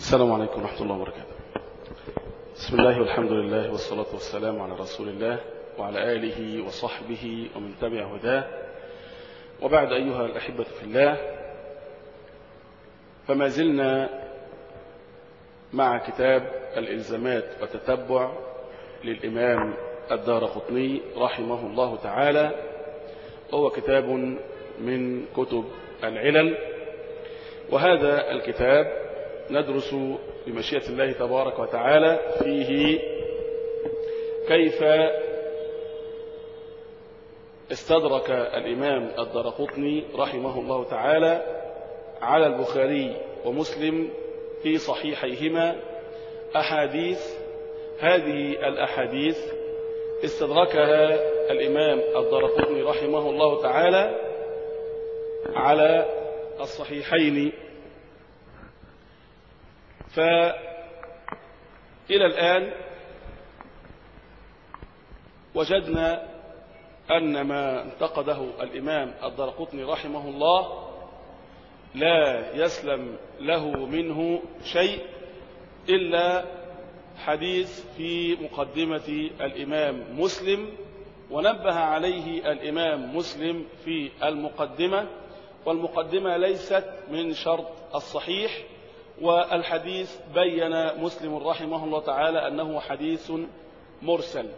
السلام عليكم ورحمة الله وبركاته بسم الله والحمد لله والصلاة والسلام على رسول الله وعلى آله وصحبه ومن تبع هداه وبعد أيها الأحبة في الله فما زلنا مع كتاب الإلزامات وتتبع للإمام الدار قطني رحمه الله تعالى وهو كتاب من كتب العلل وهذا الكتاب ندرس بمشيئة الله تبارك وتعالى فيه كيف استدرك الإمام الدرقطني رحمه الله تعالى على البخاري ومسلم في صحيحيهما أحاديث هذه الأحاديث استدركها الإمام الدرقطني رحمه الله تعالى على الصحيحين فإلى الآن وجدنا أن ما انتقده الإمام الدرقطني رحمه الله لا يسلم له منه شيء إلا حديث في مقدمة الإمام مسلم ونبه عليه الإمام مسلم في المقدمة والمقدمة ليست من شرط الصحيح والحديث بين مسلم رحمه الله تعالى أنه حديث مرسل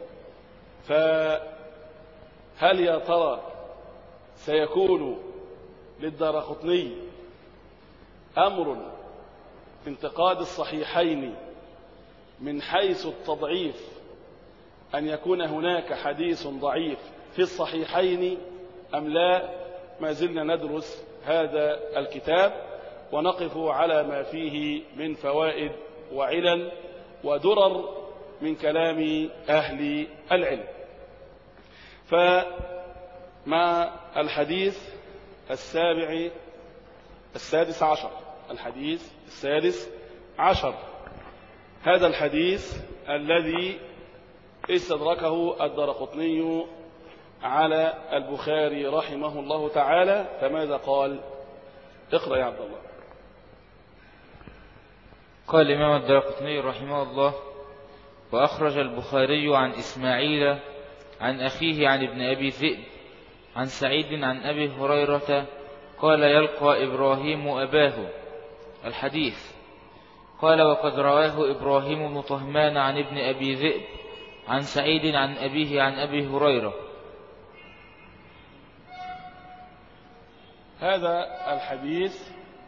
فهل يا ترى سيكون للدارقطني أمر في انتقاد الصحيحين من حيث التضعيف أن يكون هناك حديث ضعيف في الصحيحين أم لا ما زلنا ندرس هذا الكتاب ونقف على ما فيه من فوائد وعلل ودرر من كلام أهل العلم فمع الحديث السابع السادس عشر الحديث السادس عشر هذا الحديث الذي استدركه الدرقطني على البخاري رحمه الله تعالى فماذا قال اقرأ يا عبد الله قال الإمام الدرقطني رحمه الله وأخرج البخاري عن إسماعيل عن أخيه عن ابن أبي ذئب عن سعيد عن أبي هريرة قال يلقى إبراهيم أباه الحديث قال وقد رواه إبراهيم بن طهمان عن ابن أبي ذئب عن سعيد عن أبيه عن أبي هريرة هذا الحديث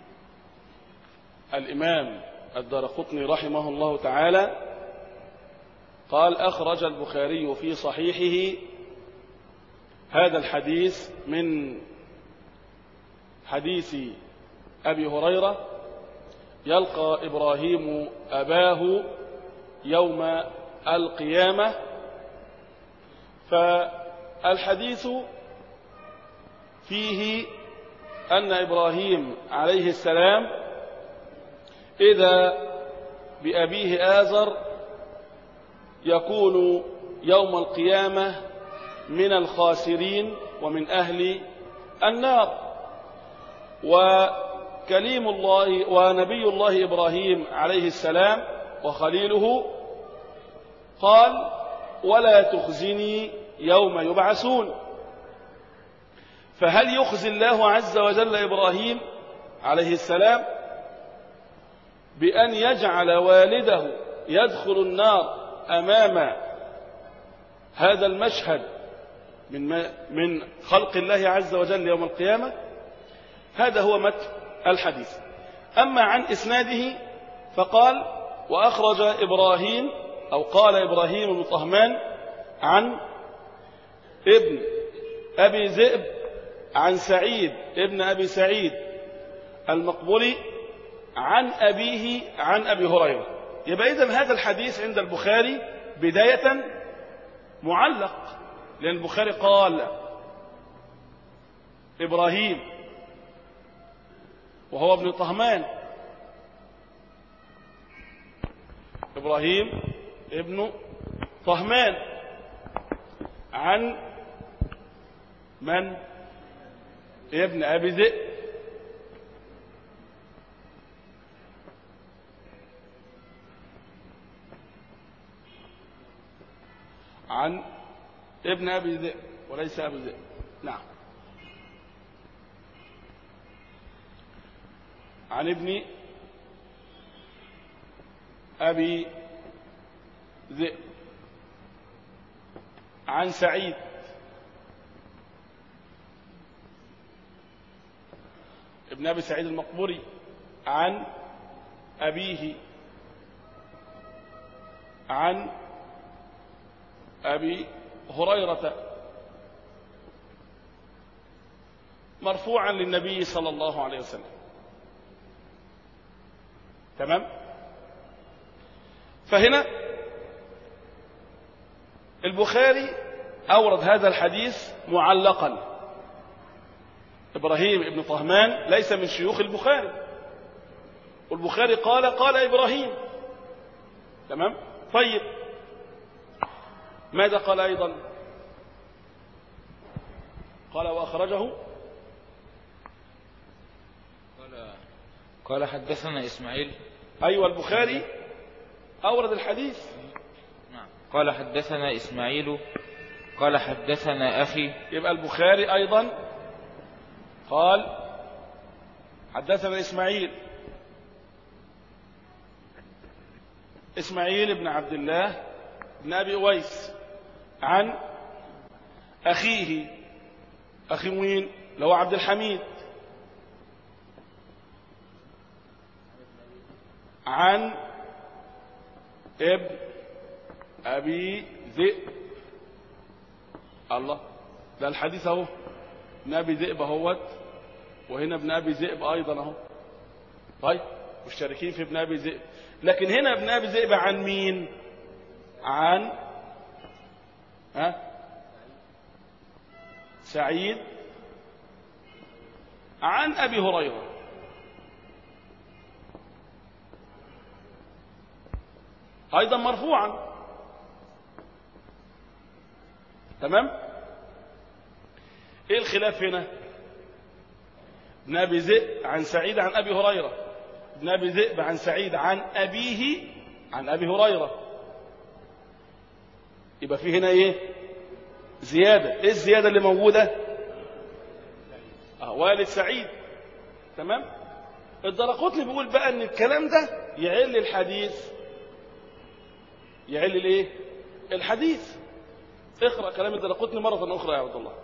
الإمام الدرقطني رحمه الله تعالى قال أخرج البخاري في صحيحه هذا الحديث من حديث أبي هريرة يلقى إبراهيم أباه يوم القيامة فالحديث فيه أن إبراهيم عليه السلام إذا بأبيه آزر يكون يوم القيامة من الخاسرين ومن أهل النار وكليم الله ونبي الله إبراهيم عليه السلام وخليله قال ولا تخزني يوم يبعثون فهل يخزي الله عز وجل إبراهيم عليه السلام بأن يجعل والده يدخل النار أمام هذا المشهد من من خلق الله عز وجل يوم القيامة هذا هو متن الحديث أما عن إسناده فقال وأخرج إبراهيم أو قال إبراهيم بن طهمان عن ابن أبي ذئب عن سعيد ابن أبي سعيد المقبولي عن أبيه عن أبي هريرة يبقى إذن هذا الحديث عند البخاري بداية معلق لأن البخاري قال إبراهيم وهو ابن طهمان إبراهيم ابن طهمان عن من ابن أبي ذئب عن ابن أبي ذئب وليس أبي ذئب نعم عن ابن أبي ذئب عن سعيد ابن أبي سعيد المقبوري عن أبيه عن أبي هريرة مرفوعا للنبي صلى الله عليه وسلم تمام فهنا البخاري أورد هذا الحديث معلقا إبراهيم ابن طهمان ليس من شيوخ البخاري والبخاري قال قال إبراهيم تمام طيب ماذا قال أيضا قال وأخرجه قال قال حدثنا إسماعيل أيوة البخاري أورد الحديث نعم قال حدثنا إسماعيل قال حدثنا أخي يبقى البخاري أيضا قال حدثنا إسماعيل إسماعيل بن عبد الله بن أبي أويس عن أخيه أخي مين اللي هو عبد الحميد عن ابن أبي ذئب الله ده الحديث اهو ابن أبي ذئب اهوت وهنا ابن أبي ذئب أيضا اهو طيب مشتركين في ابن أبي ذئب لكن هنا ابن أبي ذئب عن مين عن ها سعيد عن أبي هريرة أيضا مرفوعا تمام ايه الخلاف هنا ابن ابي ذئب عن سعيد عن ابي هريره ابن ابي ذئب عن سعيد عن ابيه عن ابي هريره يبقى في هنا ايه زياده ايه الزياده اللي موجوده اه والد سعيد تمام الدرقطني بيقول بقى ان الكلام ده يعل الحديث يعل الايه الحديث اقرا كلام الدرقطني مره اخرى يا عبد الله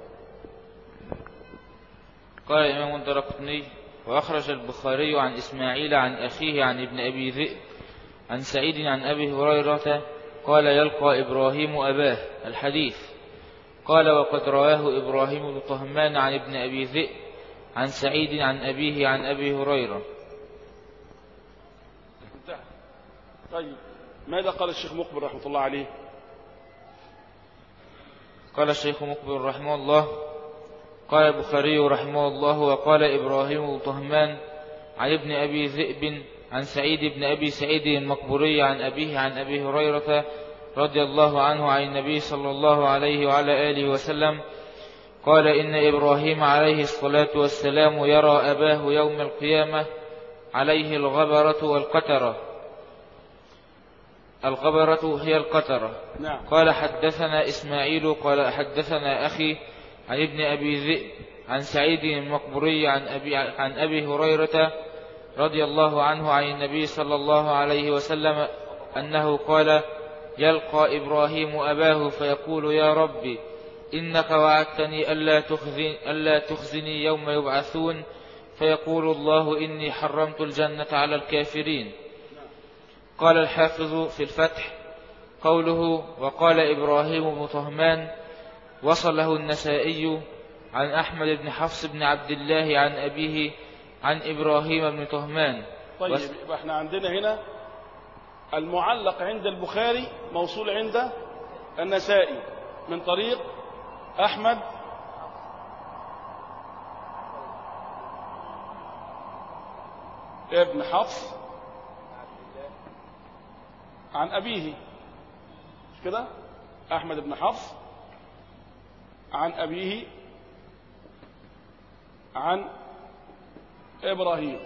قال الإمام الدرقطني وأخرج البخاري عن إسماعيل عن أخيه عن ابن أبي ذئب عن سعيد عن أبي هريرة قال يلقى إبراهيم أباه الحديث قال وقد رواه إبراهيم بن طهمان عن ابن أبي ذئب عن سعيد عن أبيه عن أبي هريرة انتهى طيب ماذا قال الشيخ مقبل رحمه الله عليه قال الشيخ مقبل رحمه الله قال البخاري رحمه الله وقال إبراهيم بن طهمان عن ابن أبي ذئب عن سعيد بن أبي سعيد المقبوري عن أبيه عن أبي هريرة رضي الله عنه عن النبي صلى الله عليه وعلى آله وسلم قال إن إبراهيم عليه الصلاة والسلام يرى أباه يوم القيامة عليه الغبرة والقترة الغبرة هي القترة نعم قال حدثنا إسماعيل قال حدثنا أخي عن ابن أبي ذئب عن سعيد المقبوري عن أبي, عن أبي هريرة رضي الله عنه عن النبي صلى الله عليه وسلم أنه قال يلقى إبراهيم أباه فيقول يا ربي إنك وعدتني ألا تخزني, ألا تخزني يوم يبعثون فيقول الله إني حرمت الجنة على الكافرين قال الحافظ في الفتح قوله وقال إبراهيم بن طهمان وصله النسائي عن أحمد بن حفص بن عبد الله عن أبيه عن إبراهيم بن طهمان طيب بس- يبقى احنا عندنا هنا المعلق عند البخاري موصول عند النسائي من طريق أحمد ابن حفص عن أبيه مش كده أحمد بن حفص عن أبيه عن إبراهيم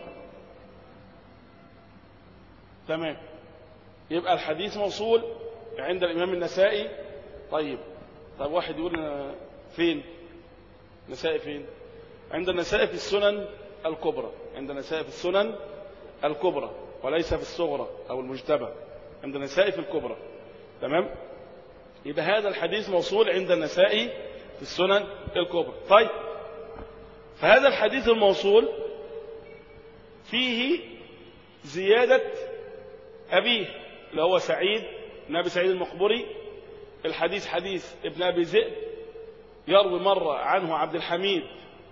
تمام يبقى الحديث موصول عند الإمام النسائي طيب طب واحد يقول لنا فين نسائي فين عند النسائي في السنن الكبرى عند النسائي في السنن الكبرى وليس في الصغرى أو المجتبى عند النسائي في الكبرى تمام يبقى هذا الحديث موصول عند النسائي في السنن الكبرى طيب فهذا الحديث الموصول فيه زيادة أبيه اللي هو سعيد بن أبي سعيد المقبري الحديث حديث ابن أبي ذئب يروي مرة عنه عبد الحميد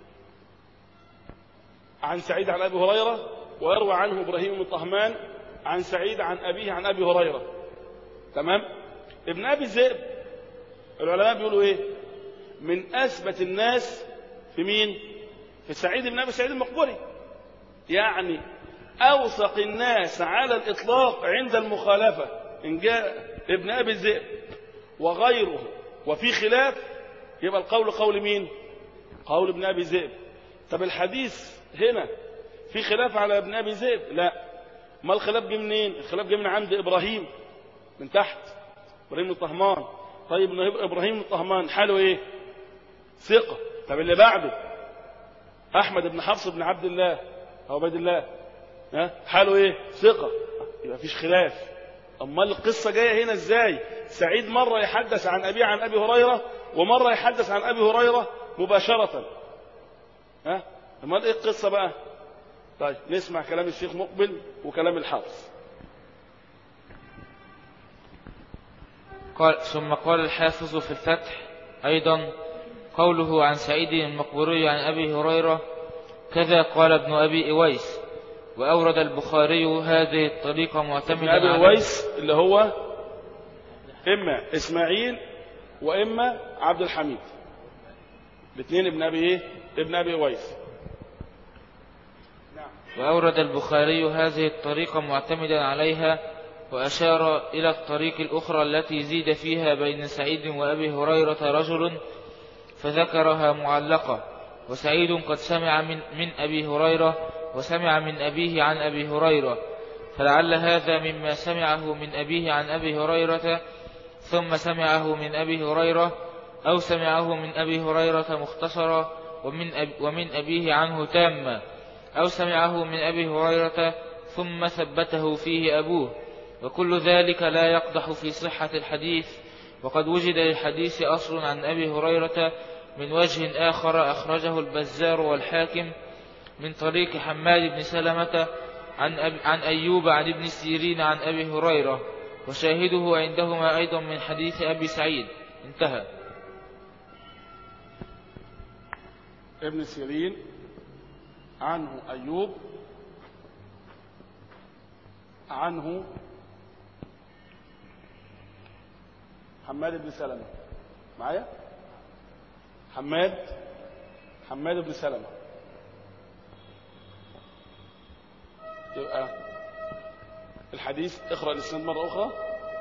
عن سعيد عن أبي هريرة ويروى عنه إبراهيم بن طهمان عن سعيد عن أبيه عن أبي هريرة تمام ابن أبي ذئب العلماء بيقولوا إيه من أثبت الناس في مين في سعيد بن أبي سعيد المقبري يعني أوثق الناس على الإطلاق عند المخالفة إن جاء ابن أبي الذئب وغيره وفي خلاف يبقى القول قول مين قول ابن أبي ذئب طب الحديث هنا في خلاف على ابن أبي ذئب لا ما الخلاف جه منين الخلاف جه من عند إبراهيم من تحت إبراهيم الطهمان طيب إبراهيم الطهمان حاله إيه ثقة طب اللي بعده أحمد بن حفص بن عبد الله أو عبيد الله ها حاله إيه ثقة يبقى فيش خلاف أمال القصة جاية هنا إزاي سعيد مرة يحدث عن أبي عن أبي هريرة ومرة يحدث عن أبي هريرة مباشرة ها أمال إيه القصة بقى طيب نسمع كلام الشيخ مقبل وكلام الحافظ قال ثم قال الحافظ في الفتح أيضا قوله عن سعيد المقبوري عن أبي هريرة كذا قال ابن أبي إويس وأورد البخاري هذه الطريقة معتمدا ابن أبي على أويس اللي هو إما إسماعيل وإما عبد الحميد الاثنين ابن أبي إيه ابن أبي أويس وأورد البخاري هذه الطريقة معتمدا عليها وأشار إلى الطريق الأخرى التي زيد فيها بين سعيد وأبي هريرة رجل فذكرها معلقة وسعيد قد سمع من, من أبي هريرة وسمع من أبيه عن أبي هريرة فلعل هذا مما سمعه من أبيه عن أبي هريرة ثم سمعه من أبي هريرة أو سمعه من أبي هريرة مختصرا ومن, أب ومن أبيه عنه تاما أو سمعه من أبي هريرة ثم ثبته فيه أبوه وكل ذلك لا يقدح في صحة الحديث وقد وجد للحديث أصل عن أبي هريرة من وجه آخر أخرجه البزار والحاكم من طريق حماد بن سلمة عن, أب عن أيوب عن ابن سيرين عن أبي هريرة وشاهده عندهما أيضا من حديث أبي سعيد انتهى ابن سيرين عنه أيوب عنه حماد بن سلمة معايا حماد حماد بن سلمة يبقى الحديث اقرأ الاسناد مرة أخرى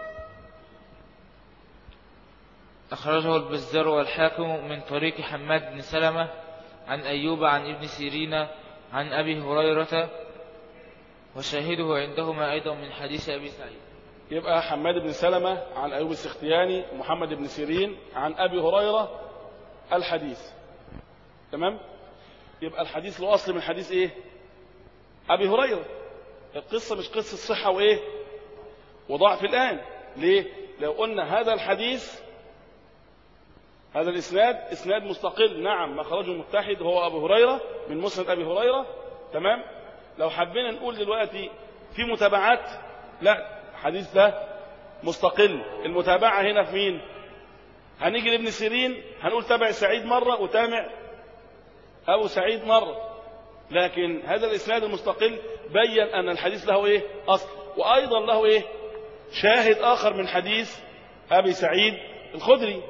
أخرجه البزار والحاكم من طريق حماد بن سلمة عن أيوب عن ابن سيرين عن أبي هريرة وشاهده عندهما أيضا من حديث أبي سعيد يبقى حماد بن سلمة عن أيوب السختياني ومحمد بن سيرين عن أبي هريرة الحديث تمام يبقى الحديث له أصل من حديث إيه أبي هريرة القصة مش قصة صحة وإيه وضعف الآن ليه لو قلنا هذا الحديث هذا الإسناد إسناد مستقل نعم مخرجه متحد هو أبو هريرة من مسند أبي هريرة تمام لو حبينا نقول دلوقتي في متابعات لا الحديث ده مستقل المتابعة هنا في مين هنيجي لابن سيرين هنقول تابع سعيد مرة وتابع أبو سعيد مرة لكن هذا الإسناد المستقل بين أن الحديث له إيه أصل وأيضا له إيه شاهد آخر من حديث أبي سعيد الخدري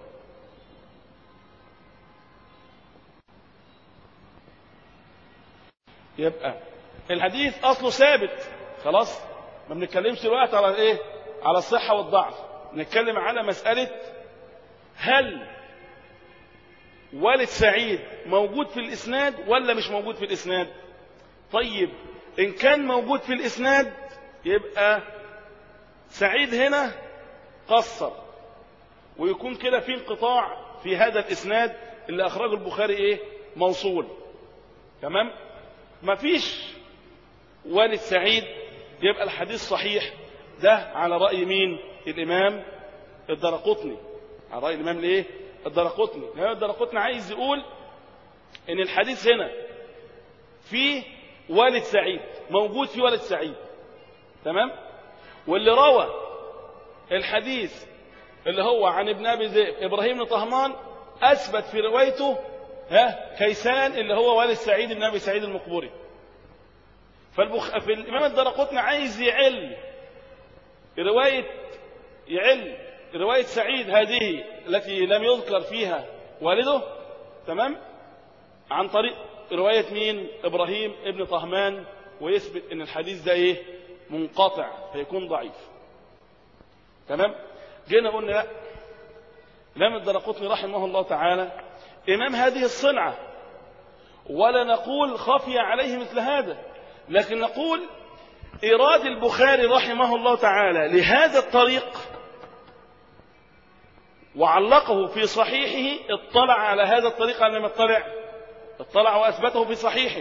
يبقى الحديث أصله ثابت خلاص ما بنتكلمش دلوقتي على ايه على الصحة والضعف نتكلم على مسألة هل والد سعيد موجود في الإسناد ولا مش موجود في الإسناد طيب إن كان موجود في الإسناد يبقى سعيد هنا قصر ويكون كده في انقطاع في هذا الإسناد اللي أخرجه البخاري إيه موصول تمام مفيش والد سعيد يبقى الحديث صحيح ده على رأي مين الإمام الدرقطني على رأي الإمام الإيه الدرقطني الإمام الدرقطني عايز يقول إن الحديث هنا فيه والد سعيد موجود في والد سعيد تمام واللي روى الحديث اللي هو عن ابن ابي ذئب ابراهيم بن طهمان اثبت في روايته ها كيسان اللي هو والد سعيد بن ابي سعيد المقبوري فالبخ... في الامام الدرقطني عايز يعل روايه يعل روايه سعيد هذه التي لم يذكر فيها والده تمام عن طريق روايه مين ابراهيم ابن طهمان ويثبت ان الحديث ده ايه منقطع فيكون ضعيف تمام جينا قلنا لا الامام الدرقطني رحمه الله تعالى امام هذه الصنعه ولا نقول خفي عليه مثل هذا لكن نقول ايراد البخاري رحمه الله تعالى لهذا الطريق وعلقه في صحيحه اطلع على هذا الطريق على ما اطلع اطلع واثبته في صحيحه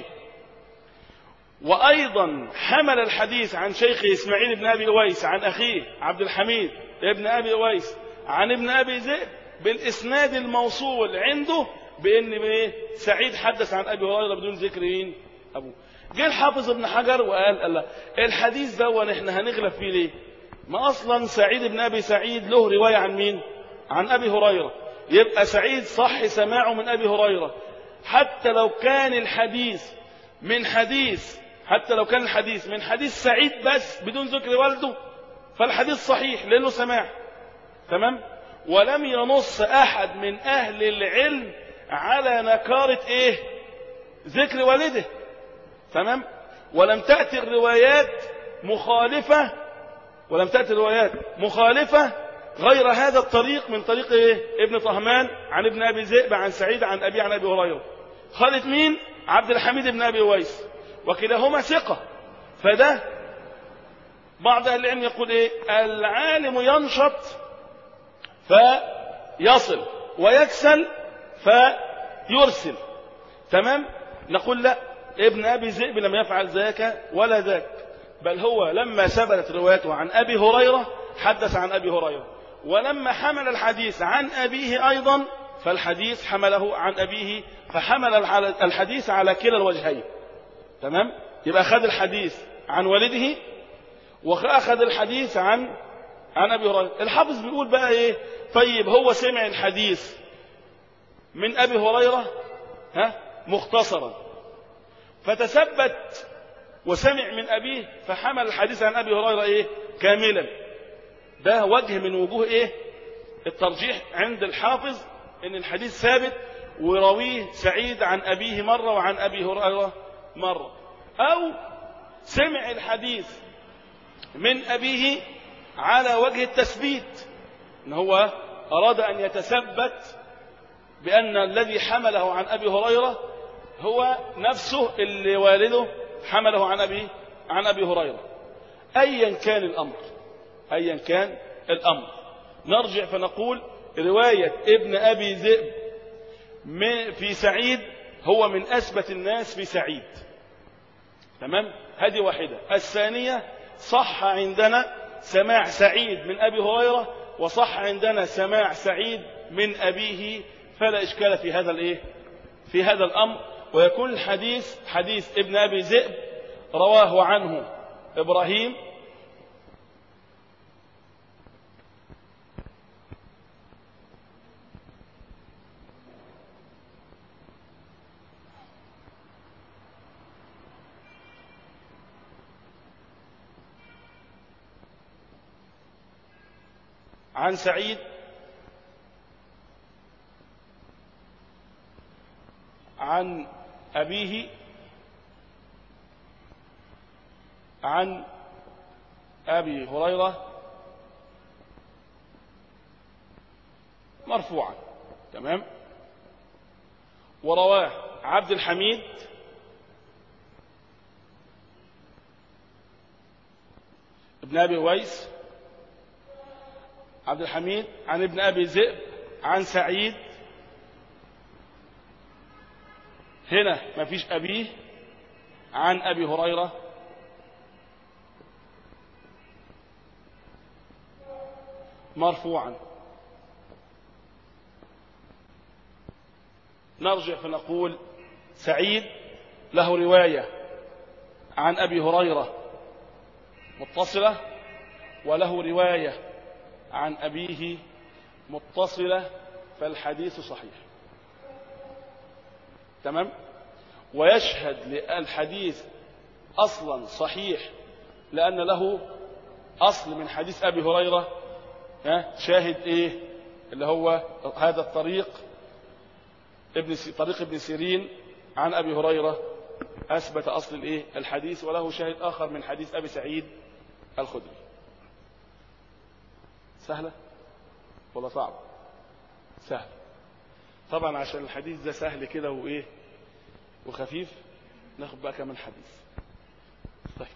وايضا حمل الحديث عن شيخه اسماعيل بن ابي اويس عن اخيه عبد الحميد ابن ابي اويس عن ابن ابي ذئب بالاسناد الموصول عنده بان ايه سعيد حدث عن ابي هريره بدون ذكر مين ابوه جه الحافظ ابن حجر وقال الله الحديث ده احنا هنغلب فيه ليه ما اصلا سعيد بن ابي سعيد له روايه عن مين عن ابي هريره يبقى سعيد صح سماعه من ابي هريره حتى لو كان الحديث من حديث حتى لو كان الحديث من حديث سعيد بس بدون ذكر والده فالحديث صحيح لانه سماع تمام ولم ينص احد من اهل العلم على نكاره ايه ذكر والده تمام ولم تاتي الروايات مخالفه ولم تاتي الروايات مخالفه غير هذا الطريق من طريق ايه ابن طهمان عن ابن ابي ذئب عن سعيد عن ابي عن ابي هريره خالد مين عبد الحميد بن ابي ويس وكلاهما ثقه فده بعض اهل العلم يقول ايه العالم ينشط فيصل ويكسل فيرسل تمام نقول لا ابن ابي ذئب لم يفعل ذاك ولا ذاك بل هو لما ثبتت روايته عن ابي هريره حدث عن ابي هريره ولما حمل الحديث عن ابيه ايضا فالحديث حمله عن ابيه فحمل الحديث على كلا الوجهين تمام يبقى اخذ الحديث عن والده واخذ الحديث عن عن ابي هريره الحافظ بيقول بقى ايه طيب هو سمع الحديث من ابي هريره ها مختصرا فتثبت وسمع من ابيه فحمل الحديث عن ابي هريره ايه كاملا ده وجه من وجوه ايه الترجيح عند الحافظ ان الحديث ثابت وراويه سعيد عن ابيه مره وعن ابي هريره مره او سمع الحديث من ابيه على وجه التثبيت ان هو اراد ان يتثبت بان الذي حمله عن ابي هريره هو نفسه اللي والده حمله عن ابي عن ابي هريره ايا كان الامر ايا كان الامر نرجع فنقول روايه ابن ابي ذئب في سعيد هو من اثبت الناس في سعيد تمام هذه واحده الثانيه صح عندنا سماع سعيد من ابي هريره وصح عندنا سماع سعيد من ابيه فلا اشكال في هذا الايه في هذا الامر ويكون الحديث حديث ابن ابي ذئب رواه عنه ابراهيم عن سعيد عن أبيه عن أبي هريرة مرفوعا تمام ورواه عبد الحميد ابن أبي ويس عبد الحميد عن ابن أبي ذئب عن سعيد هنا ما فيش أبيه عن أبي هريرة مرفوعا نرجع فنقول سعيد له رواية عن أبي هريرة متصلة وله رواية عن أبيه متصلة فالحديث صحيح تمام ويشهد للحديث أصلا صحيح لأن له أصل من حديث أبي هريرة شاهد إيه اللي هو هذا الطريق ابن طريق ابن سيرين عن أبي هريرة أثبت أصل الإيه الحديث وله شاهد آخر من حديث أبي سعيد الخدري سهلة ولا صعب سهل طبعا عشان الحديث ده سهل كده وإيه وخفيف ناخد بقى كمان حديث طيب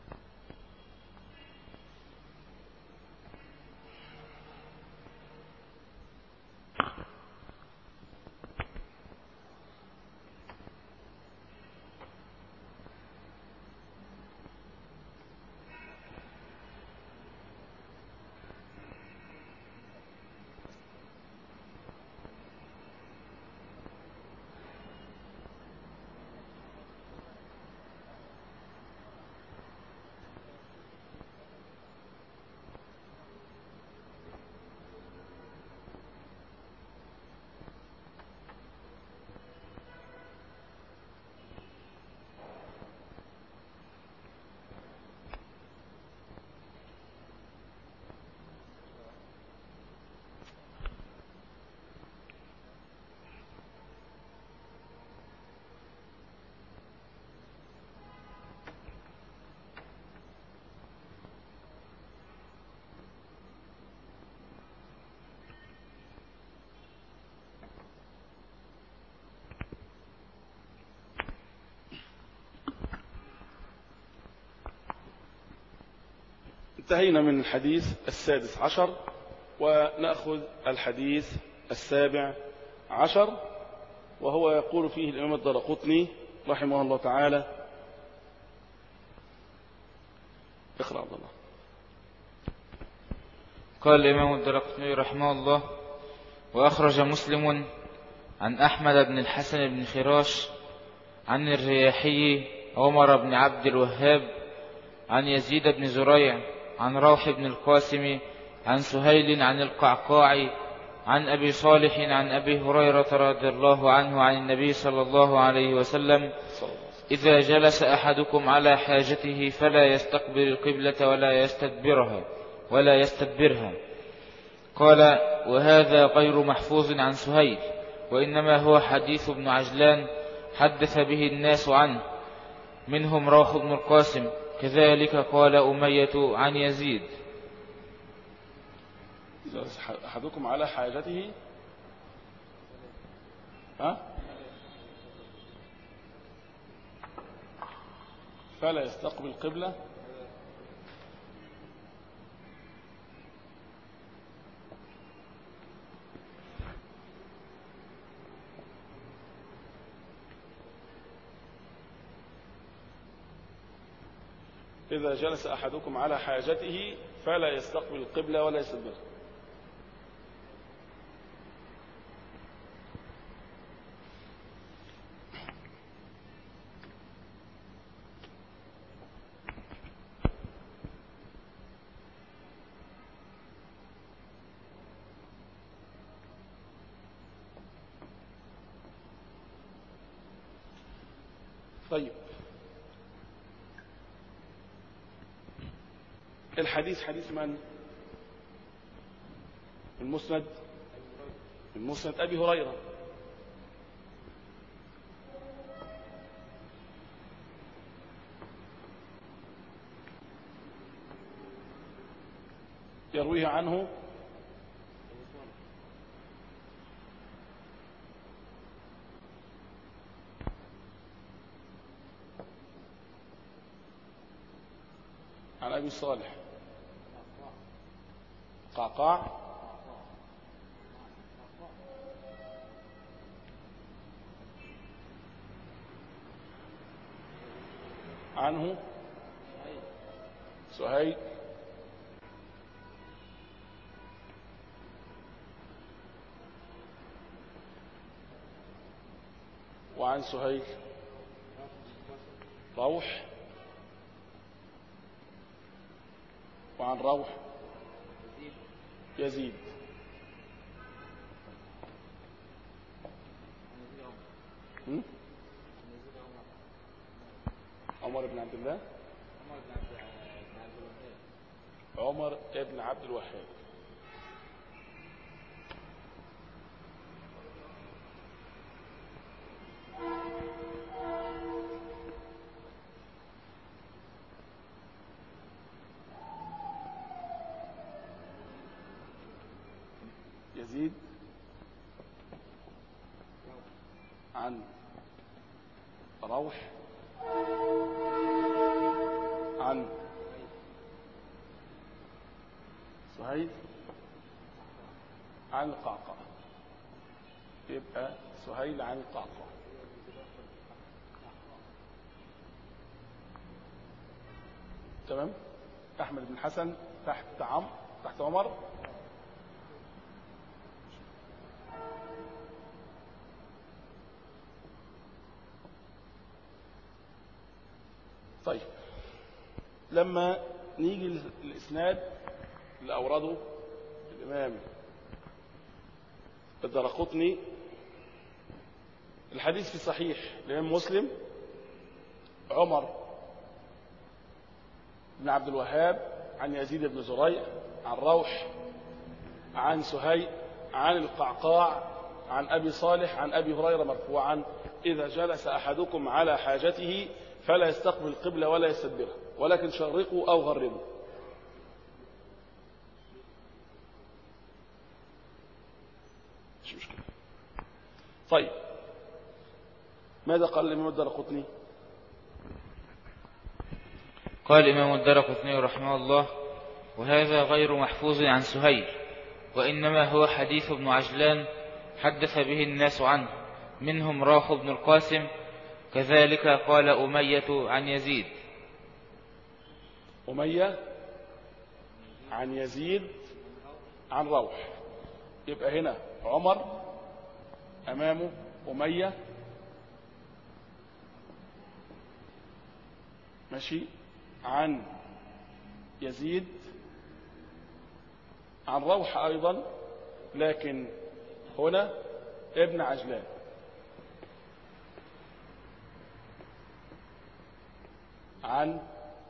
انتهينا من الحديث السادس عشر ونأخذ الحديث السابع عشر وهو يقول فيه الإمام الدرقطني رحمه الله تعالى اقرأ عبد الله قال الإمام الدرقطني رحمه الله وأخرج مسلم عن أحمد بن الحسن بن خراش عن الرياحي عمر بن عبد الوهاب عن يزيد بن زريع عن روح بن القاسم عن سهيل عن القعقاع عن أبي صالح عن أبي هريرة رضي الله عنه عن النبي صلى الله عليه وسلم إذا جلس أحدكم على حاجته فلا يستقبل القبلة ولا يستدبرها ولا يستدبرها قال وهذا غير محفوظ عن سهيل وإنما هو حديث ابن عجلان حدث به الناس عنه منهم روح بن القاسم كذلك قال أمية عن يزيد أحدكم على حاجته ها فلا يستقبل قبلة إذا جلس أحدكم على حاجته فلا يستقبل القبلة ولا يستدبرها طيب الحديث حديث من المسند المسند أبي هريرة يرويه عنه عن أبي صالح القعقاع عنه سهيل وعن سهيل روح وعن روح يزيد هم؟ عمر بن عبد الله عمر بن عبد الوهاب يزيد عن روح عن سهيل عن القعقاع يبقى سهيل عن القعقاع تمام احمد بن حسن تحت عم تحت عمر طيب لما نيجي الاسناد اللي اورده الامام الدرقطني الحديث في صحيح الامام مسلم عمر بن عبد الوهاب عن يزيد بن زريع عن روح عن سهيل عن القعقاع عن ابي صالح عن ابي هريره مرفوعا اذا جلس احدكم على حاجته فلا يستقبل القبلة ولا يستدبرها ولكن شرقوا أو غربوا مش مشكلة طيب ماذا قال الإمام الدرقطني قال الإمام الدرقطني رحمه الله وهذا غير محفوظ عن سهيل وإنما هو حديث ابن عجلان حدث به الناس عنه منهم راخ بن القاسم كذلك قال أمية عن يزيد أمية عن يزيد عن روح يبقى هنا عمر أمامه أمية ماشي عن يزيد عن روح أيضا لكن هنا ابن عجلان عن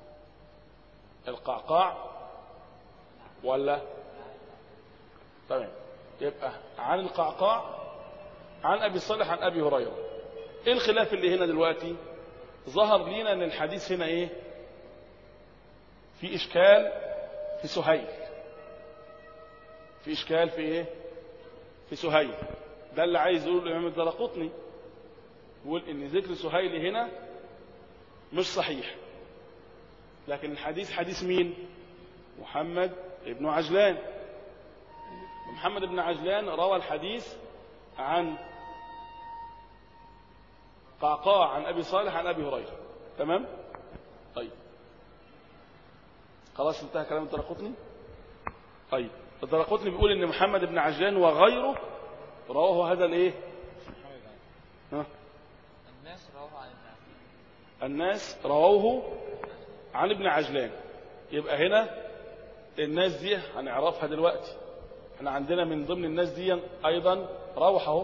القعقاع ولا تمام يبقى عن القعقاع عن ابي صالح عن ابي هريره ايه الخلاف اللي هنا دلوقتي ظهر لينا ان الحديث هنا ايه في اشكال في سهيل في اشكال في ايه في سهيل ده اللي عايز يقول الامام الدرقطني يقول ان ذكر سهيل هنا مش صحيح لكن الحديث حديث مين محمد ابن عجلان محمد بن عجلان روى الحديث عن قعقاع عن أبي صالح عن أبي هريرة تمام طيب خلاص انتهى كلام الدرقطني طيب الدرقطني بيقول ان محمد بن عجلان وغيره رواه هذا الايه ها الناس رواه عن الناس رووه عن ابن عجلان يبقى هنا الناس دي هنعرفها دلوقتي احنا عندنا من ضمن الناس دي ايضا روح اهو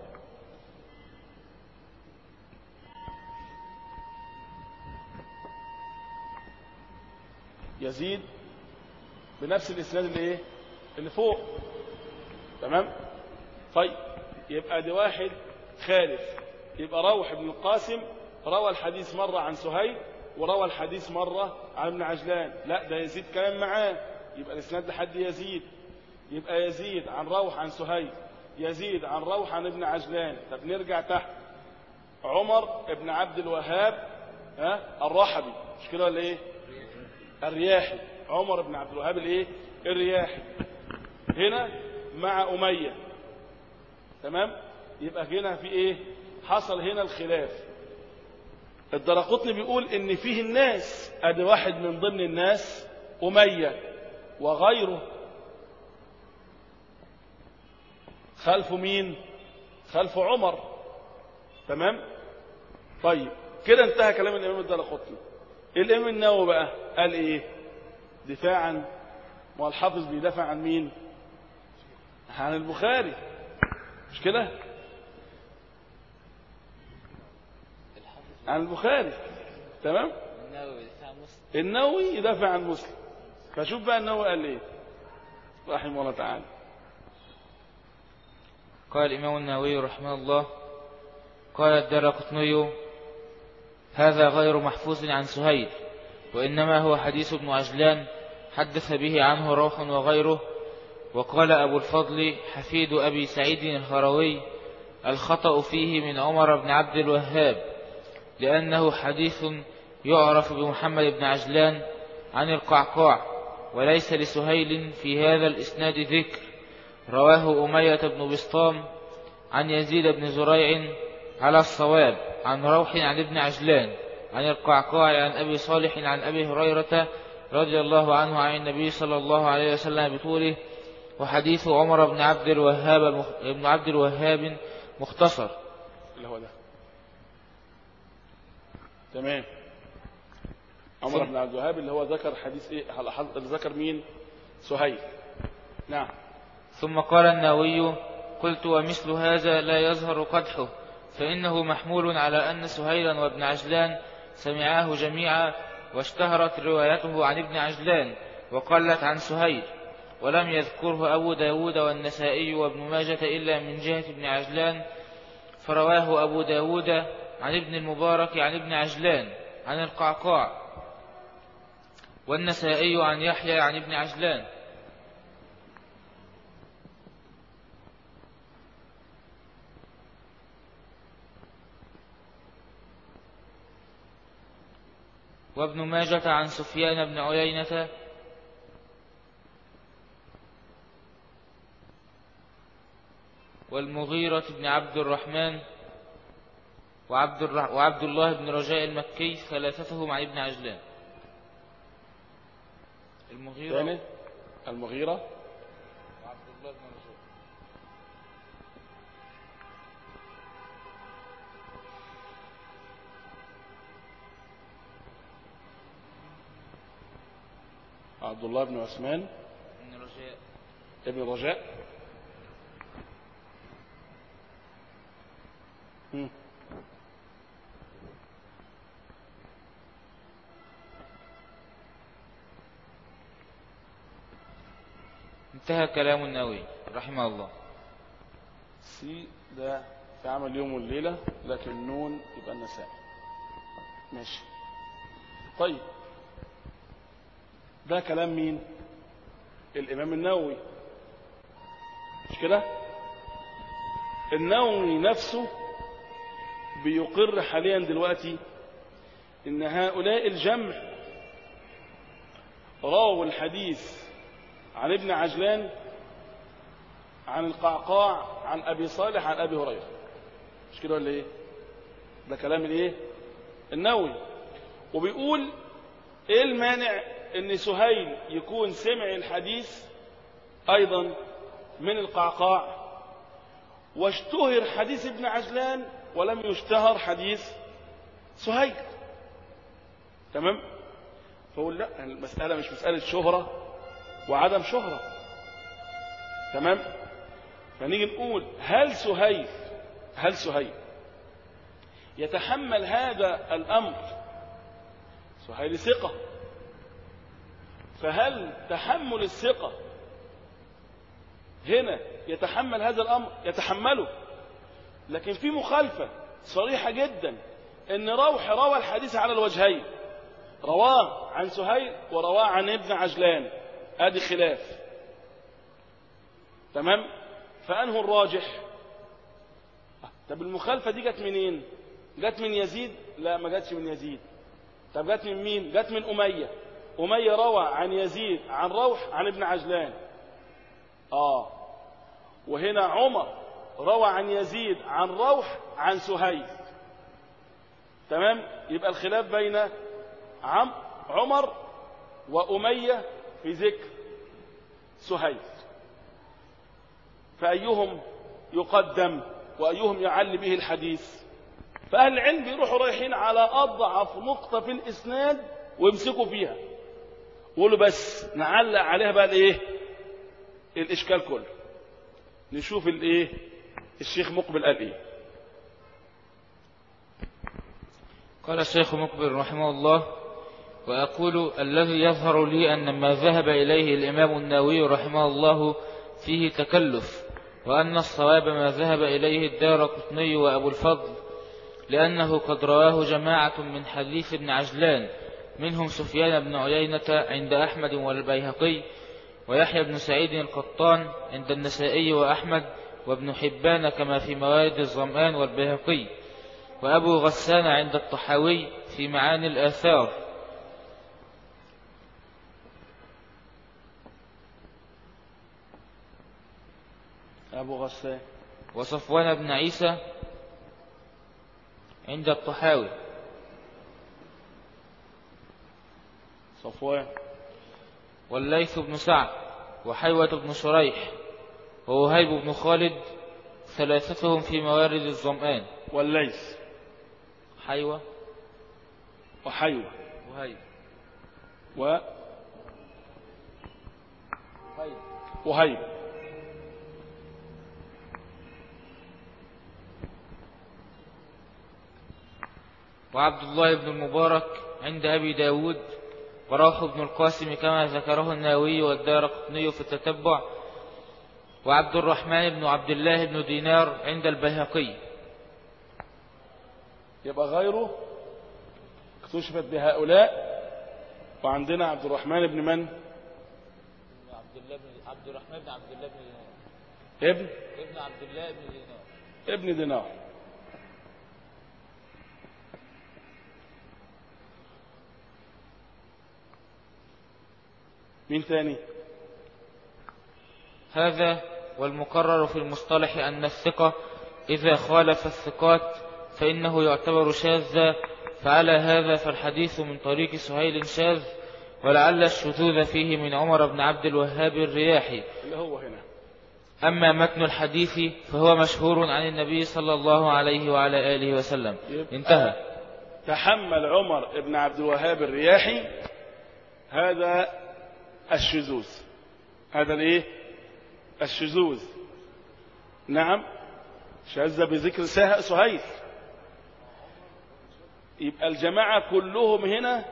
يزيد بنفس الاسناد اللي ايه اللي فوق تمام طيب يبقى دي واحد خالف يبقى روح بن القاسم روى الحديث مرة عن سهيل وروى الحديث مرة عن ابن عجلان لا ده يزيد كمان معاه يبقى الاسناد لحد يزيد يبقى يزيد عن روح عن سهيل يزيد عن روح عن ابن عجلان طب نرجع تحت عمر ابن عبد الوهاب ها الرحبي مش كده ولا ايه الرياحي عمر بن عبد الوهاب الايه الرياحي هنا مع أمية تمام يبقى هنا في ايه حصل هنا الخلاف الدرقطني بيقول ان فيه الناس ادي واحد من ضمن الناس أمية وغيره خلف مين خلف عمر تمام طيب كده انتهى كلام الامام الدرقطني الامام النووي بقى قال ايه دفاعا ما هو الحافظ بيدافع عن مين عن البخاري مش كده عن البخاري تمام النووي يدافع عن مسلم فشوف بقى النووي قال ايه رحمه الله تعالى قال الإمام النووي رحمه الله قال الدار قطني هذا غير محفوظ عن سهيل وإنما هو حديث ابن عجلان حدث به عنه روح وغيره وقال أبو الفضل حفيد أبي سعيد الهروي الخطأ فيه من عمر بن عبد الوهاب لأنه حديث يعرف بمحمد بن عجلان عن القعقاع وليس لسهيل في هذا الإسناد ذكر رواه أمية بن بسطام عن يزيد بن زريع على الصواب عن روح عن ابن عجلان عن القعقاع عن أبي صالح عن أبي هريرة رضي الله عنه عن النبي صلى الله عليه وسلم بطوله وحديث عمر بن عبد الوهاب ابن عبد الوهاب مختصر اللي هو ده تمام عمر بن عبد الوهاب اللي هو ذكر حديث ايه ذكر مين سهيل نعم ثم قال النووي قلت ومثل هذا لا يظهر قدحه فإنه محمول على أن سهيلا وابن عجلان سمعاه جميعا واشتهرت روايته عن ابن عجلان وقلت عن سهيل ولم يذكره أبو داود والنسائي وابن ماجة إلا من جهة ابن عجلان فرواه أبو داود عن ابن المبارك عن ابن عجلان عن القعقاع والنسائي عن يحيى عن ابن عجلان وابن ماجة عن سفيان بن عيينة والمغيرة بن عبد الرحمن وعبد, الرح وعبد الله بن رجاء المكي ثلاثتهم عن ابن عجلان المغيرة ثاني المغيرة وعبد الله بن رجاء عبد الله بن عثمان بن رجاء ابن رجاء مم. انتهى كلام النووي رحمه الله سي ده في عمل يوم والليلة لكن نون يبقى النساء ماشي طيب ده كلام مين الإمام النووي مش كده النووي نفسه بيقر حاليا دلوقتي ان هؤلاء الجمع راوا الحديث عن ابن عجلان عن القعقاع عن ابي صالح عن ابي هريره مش كده ولا ايه ده كلام الايه النووي وبيقول ايه المانع ان سهيل يكون سمع الحديث ايضا من القعقاع واشتهر حديث ابن عجلان ولم يشتهر حديث سهيل تمام فقول لا المسألة مش مسألة شهرة وعدم شهرة تمام فنيجي نقول هل سهيل هل سهيل يتحمل هذا الأمر سهيل ثقة فهل تحمل الثقة هنا يتحمل هذا الأمر يتحمله لكن في مخالفة صريحة جدا ان روح روى الحديث على الوجهين رواه عن سهيل ورواه عن ابن عجلان ادي خلاف تمام فانه الراجح طب المخالفة دي جت منين جت من يزيد لا ما جاتش من يزيد طب جت من مين جت من أمية أمية روى عن يزيد عن روح عن ابن عجلان اه وهنا عمر روى عن يزيد عن روح عن سهيل تمام يبقى الخلاف بين عم عمر وأمية في ذكر سهيل فأيهم يقدم وأيهم يعلي به الحديث فأهل العلم بيروحوا رايحين على أضعف نقطة في الإسناد ويمسكوا فيها ويقولوا بس نعلق عليها بقى الايه الإشكال كله نشوف الايه الشيخ مقبل قال ايه قال الشيخ مقبل رحمه الله وأقول الذي يظهر لي أن ما ذهب إليه الإمام النووي رحمه الله فيه تكلف وأن الصواب ما ذهب إليه الدار قطني وأبو الفضل لأنه قد رواه جماعة من حديث ابن عجلان منهم سفيان بن عيينة عند أحمد والبيهقي ويحيى بن سعيد القطان عند النسائي وأحمد وابن حبان كما في موارد الظمآن والبيهقي وأبو غسان عند الطحاوي في معاني الآثار أبو غسان وصفوان بن عيسى عند الطحاوي صفوان والليث بن سعد وحيوة بن شريح ووهيب بن خالد ثلاثتهم في موارد الظمآن والليث حيوة وحيوة وهيب و وهيب وعبد الله بن المبارك عند أبي داود وروح بن القاسم كما ذكره النووي والدار قطني في التتبع وعبد الرحمن بن عبد الله بن دينار عند البيهقي يبقى غيره اكتشفت بهؤلاء وعندنا عبد الرحمن بن من عبد الله بن عبد الرحمن بن عبد الله بن ابن ابن عبد الله بن دينار ابن دينار مين تاني هذا والمقرر في المصطلح أن الثقة إذا خالف الثقات فإنه يعتبر شاذا فعلى هذا فالحديث من طريق سهيل شاذ ولعل الشذوذ فيه من عمر بن عبد الوهاب الرياحي اللي هو هنا أما متن الحديث فهو مشهور عن النبي صلى الله عليه وعلى آله وسلم يبقى انتهى تحمل عمر بن عبد الوهاب الرياحي هذا الشذوذ هذا الايه الشذوذ نعم شاذ بذكر سه- سهيل يبقى الجماعة كلهم هنا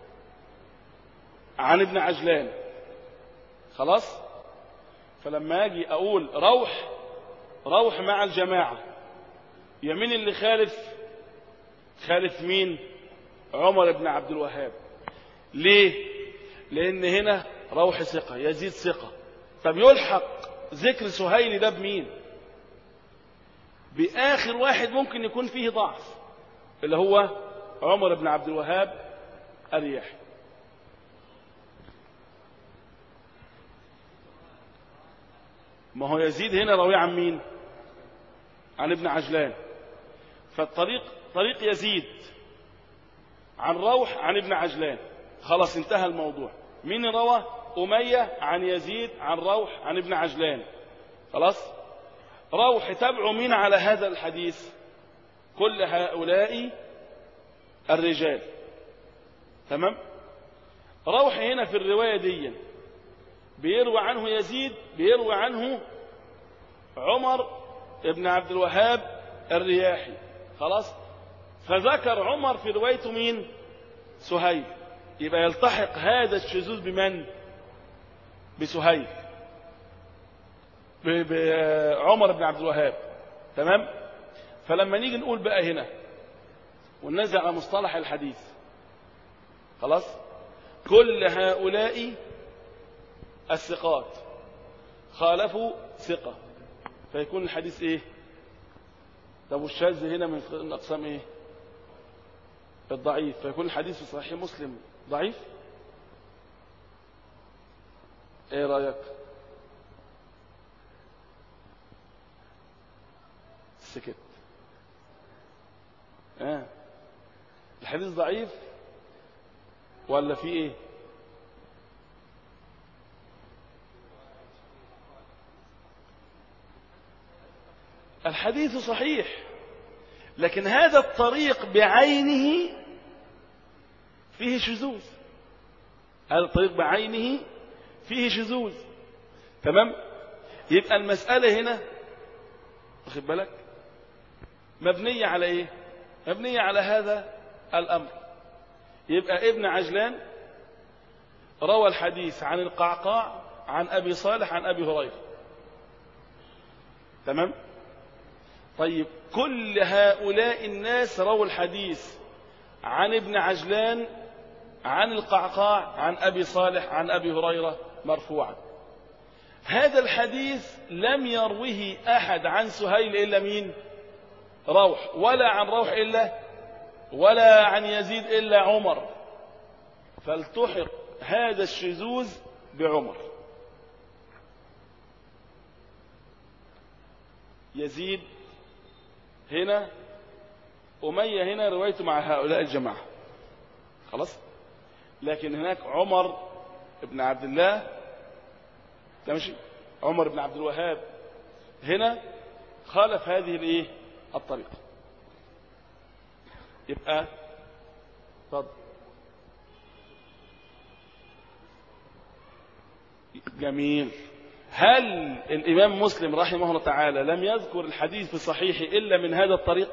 عن ابن عجلان خلاص فلما اجي اقول روح روح مع الجماعة يمين اللي خالف خالف مين عمر بن عبد الوهاب ليه لان هنا روح ثقة يزيد ثقة طب يلحق ذكر سهيل ده بمين بآخر واحد ممكن يكون فيه ضعف اللي هو عمر بن عبد الوهاب الرياحي ما هو يزيد هنا راوي عن مين عن ابن عجلان فالطريق طريق يزيد عن روح عن ابن عجلان خلاص انتهى الموضوع مين روى أمية عن يزيد عن روح عن ابن عجلان خلاص روح تبعوا مين على هذا الحديث كل هؤلاء الرجال تمام روح هنا في الرواية دي بيروى عنه يزيد بيروى عنه عمر ابن عبد الوهاب الرياحي خلاص فذكر عمر في روايته مين سهيل يبقى يلتحق هذا الشذوذ بمن بسهيل ب- بعمر بن عبد الوهاب تمام فلما نيجي نقول بقى هنا وننزل على مصطلح الحديث خلاص كل هؤلاء الثقات خالفوا ثقة فيكون الحديث ايه طب والشاذ هنا من من اقسام ايه الضعيف فيكون الحديث في صحيح مسلم ضعيف ايه رايك سكت آه. الحديث ضعيف ولا في ايه الحديث صحيح لكن هذا الطريق بعينه فيه شذوذ هذا الطريق بعينه فيه شذوذ تمام يبقى المسألة هنا واخد بالك مبنية على ايه مبنية على هذا الأمر يبقى ابن عجلان روى الحديث عن القعقاع عن أبي صالح عن أبي هريرة تمام طيب كل هؤلاء الناس رووا الحديث عن ابن عجلان عن القعقاع عن أبي صالح عن أبي هريرة مرفوعا هذا الحديث لم يروه أحد عن سهيل إلا مين روح ولا عن روح إلا ولا عن يزيد إلا عمر فالتحق هذا الشذوذ بعمر يزيد هنا أمية هنا روايته مع هؤلاء الجماعة خلاص لكن هناك عمر بن عبد الله تمشي عمر بن عبد الوهاب هنا خالف هذه الايه الطريقة يبقى اتفضل جميل هل الإمام مسلم رحمه الله تعالى لم يذكر الحديث في صحيحه إلا من هذا الطريق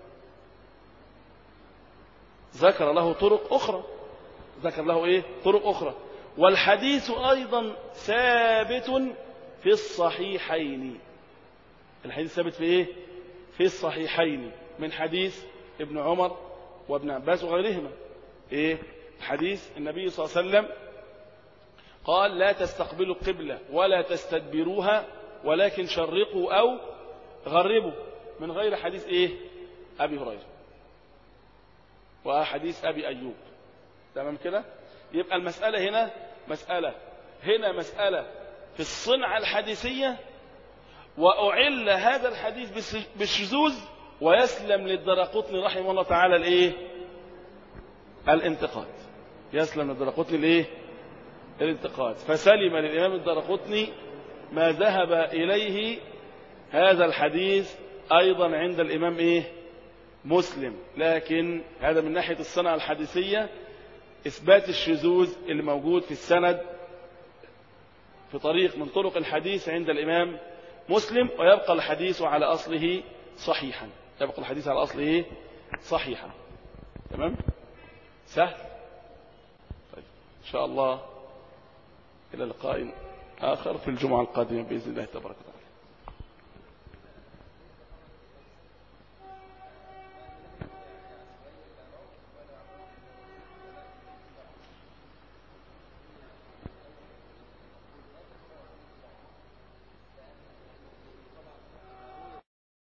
ذكر له طرق أخرى ذكر له إيه طرق أخرى والحديث أيضا ثابت في الصحيحين الحديث ثابت في إيه في الصحيحين من حديث ابن عمر وابن عباس وغيرهما إيه حديث النبي صلى الله عليه وسلم قال لا تستقبلوا القبلة ولا تستدبروها ولكن شرقوا أو غربوا من غير حديث إيه أبي هريرة وحديث أبي أيوب تمام كده يبقى المسألة هنا مسألة هنا مسألة في الصنعة الحديثية وأعل هذا الحديث بالشذوذ ويسلم للدرقطني رحمه الله تعالى الايه الانتقاد يسلم للدرقطني الايه الانتقاد فسلم للإمام الدرقطني ما ذهب إليه هذا الحديث أيضا عند الإمام إيه مسلم لكن هذا من ناحية الصنعة الحديثية إثبات الشذوذ اللي موجود في السند في طريق من طرق الحديث عند الإمام مسلم ويبقى الحديث على أصله صحيحا يبقى الحديث على أصله صحيحا تمام سهل طيب إن شاء الله إلى لقاء آخر في الجمعة القادمة بإذن الله تبارك وتعالى